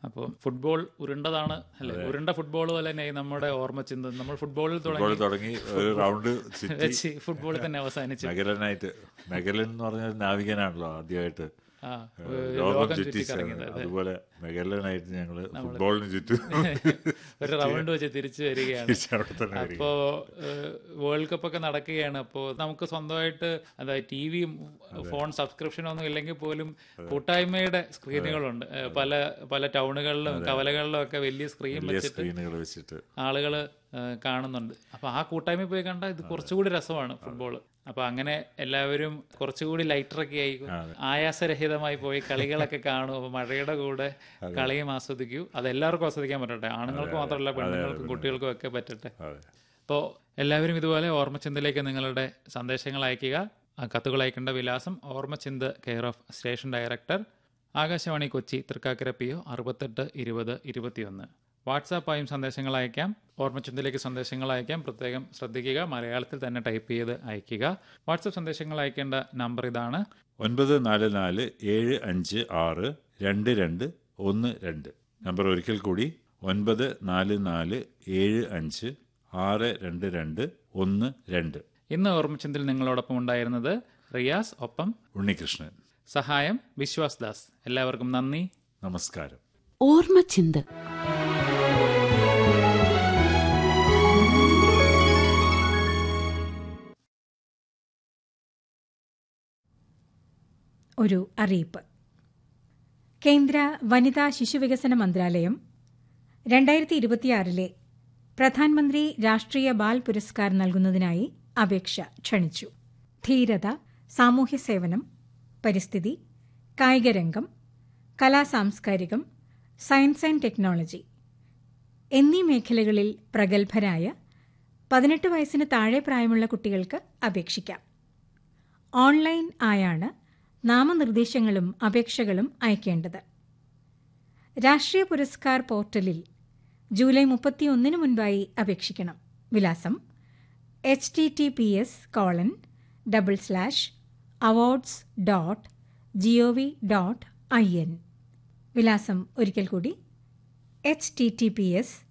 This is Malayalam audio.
അപ്പോൾ ഫുട്ബോൾ ഉരുണ്ടതാണ് അല്ലെ ഉരുണ്ട ഫുട്ബോൾ പോലെ തന്നെ ഈ നമ്മുടെ ഓർമ്മ ചിന്ത നമ്മൾ ഫുട്ബോളിൽ ഇപ്പോൾ തുടങ്ങി തുടങ്ങി ഒരു റൗണ്ട് ചുറ്റി വെച്ച് ഫുട്ബോളിൽ തന്നെ അവസാനിച്ചു മെഗലനായിട്ട് മെഗലൻ എന്ന് പറഞ്ഞാൽ നാവികനാണല്ലോ ആദ്യമായിട്ട് ആ ലോകം ലോകം ചുറ്റി ചുറ്റി കറങ്ങിയത് അതുപോലെ മെഗലനായിട്ട് ഞങ്ങള് ഫുട്ബോളിന് ചുറ്റും ഒരു റൗണ്ട് വെച്ച് തിരിച്ചു വരികയാണ് അവിടെ തന്നെ വരിക. അപ്പോ വേൾഡ് കപ്പ് ഒക്കെ നടക്കുകയാണ് അപ്പോൾ നമുക്ക് സ്വന്തമായിട്ട് അതായത് ടി വിയും ഫോൺ സബ്സ്ക്രിപ്ഷൻ ഒന്നും ഇല്ലെങ്കിൽ പോലും കൂട്ടായ്മയുടെ സ്ക്രീനുകളുണ്ട് ഏഹ് പല പല ടൗണുകളിലും കവലകളിലും ഒക്കെ വലിയ സ്ക്രീൻ വലിയ വെച്ചിട്ട് സ്ക്രീനുകൾ വെച്ചിട്ട് ആളുകൾ കാണുന്നുണ്ട് അപ്പൊ ആ കൂട്ടായ്മ പോയി കണ്ടാൽ ഇത് കുറച്ചുകൂടി രസമാണ് ഫുട്ബോൾ അപ്പൊ അങ്ങനെ എല്ലാവരും കുറച്ചുകൂടി ലൈറ്ററൊക്കെ ആയി ആയാസരഹിതമായി പോയി കളികളൊക്കെ കാണും അപ്പൊ മഴയുടെ കൂടെ കളിയും ആസ്വദിക്കൂ അത് എല്ലാവർക്കും ആസ്വദിക്കാൻ പറ്റട്ടെ ആണുങ്ങൾക്ക് മാത്രമല്ല പെണ്ണുങ്ങൾക്കും കുട്ടികൾക്കും ഒക്കെ പറ്റട്ടെ അതെ അപ്പോൾ എല്ലാവരും ഇതുപോലെ ഓർമ്മച്ചിന്തയിലേക്ക് നിങ്ങളുടെ സന്ദേശങ്ങൾ അയയ്ക്കുക ആ കത്തുകൾ അയക്കേണ്ട വിലാസം Ormachintha care of station director Akashvani Kochi Thrikkakara P O അറുപത്തെട്ട് ഇരുപത് ഇരുപത്തിയൊന്ന് വാട്സാപ്പായും സന്ദേശങ്ങൾ അയക്കാം ഓർമ്മച്ചിന്തയിലേക്ക് സന്ദേശങ്ങൾ അയക്കാം പ്രത്യേകം ശ്രദ്ധിക്കുക മലയാളത്തിൽ തന്നെ ടൈപ്പ് ചെയ്ത് അയയ്ക്കുക വാട്സപ്പ് സന്ദേശങ്ങൾ അയക്കേണ്ട നമ്പർ ഇതാണ് ഒൻപത് നാല് നാല് ഏഴ് അഞ്ച് ആറ് രണ്ട് രണ്ട് ഒന്ന് രണ്ട് നമ്പർ ഒരിക്കൽ കൂടി ഒൻപത് നാല് നാല് ഏഴ് അഞ്ച് ആറ് രണ്ട് രണ്ട് ഒന്ന് രണ്ട് ഇന്ന് ഓർമ്മച്ചിന്തയിൽ നിങ്ങളോടൊപ്പം ഉണ്ടായിരുന്നത് റിയാസ് ഒപ്പം ഉണ്ണികൃഷ്ണൻ സഹായം വിശ്വാസ് ദാസ് എല്ലാവർക്കും നന്ദി നമസ്കാരം ഓർമ്മച്ചിന്ത് ഒരു അറിയിപ്പ് കേന്ദ്ര വനിതാ ശിശുവികസന മന്ത്രാലയം രണ്ടായിരത്തി ഇരുപത്തിയാറിലെ പ്രധാനമന്ത്രി രാഷ്ട്രീയ ബാൽ പുരസ്കാർ നൽകുന്നതിനായി അപേക്ഷ ക്ഷണിച്ചു ധീരത സാമൂഹ്യ സേവനം പരിസ്ഥിതി കായികരംഗം കലാസാംസ്കാരികം സയൻസ് ആൻഡ് ടെക്നോളജി എന്നീ മേഖലകളിൽ പ്രഗത്ഭരായ പതിനെട്ട് വയസ്സിന് താഴെ പ്രായമുള്ള കുട്ടികൾക്ക് അപേക്ഷിക്കാം ഓൺലൈൻ ആയാണ് നാമനിർദ്ദേശങ്ങളും അപേക്ഷകളും അയക്കേണ്ടത് രാഷ്ട്രീയ പുരസ്കാർ പോർട്ടലിൽ ജൂലൈ മുപ്പത്തിയൊന്നിന് മുൻപായി അപേക്ഷിക്കണം വിലാസം H T T P S colon double slash awards dot G O V dot I N വിലാസം ഒരിക്കൽ കൂടി H T T P S